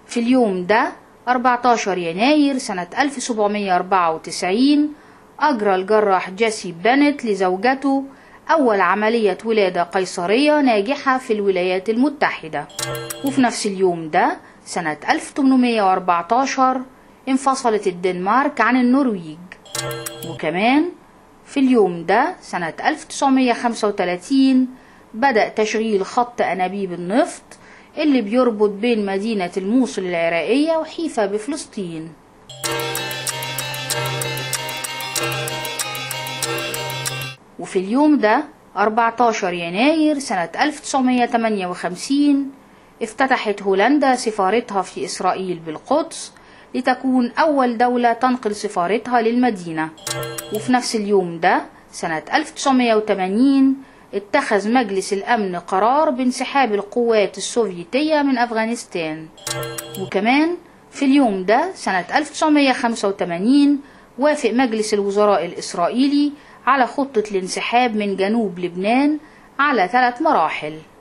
في اليوم ده 14 يناير سنة 1794 أجرى الجراح جيسي بنت لزوجته أول عملية ولادة قيصرية ناجحة في الولايات المتحدة وفي نفس اليوم ده سنة 1814 انفصلت الدنمارك عن النرويج وكمان في اليوم ده سنة 1935 بدأ تشغيل خط أنابيب النفط اللي بيربط بين مدينة الموصل العراقية وحيفا بفلسطين وفي اليوم ده 14 يناير سنة 1958 افتتحت هولندا سفارتها في إسرائيل بالقدس لتكون أول دولة تنقل سفارتها للمدينة وفي نفس اليوم ده سنة 1980 اتخذ مجلس الأمن قرار بانسحاب القوات السوفيتية من أفغانستان وكمان في اليوم ده سنة 1985 وافق مجلس الوزراء الإسرائيلي على خطة الانسحاب من جنوب لبنان على ثلاث مراحل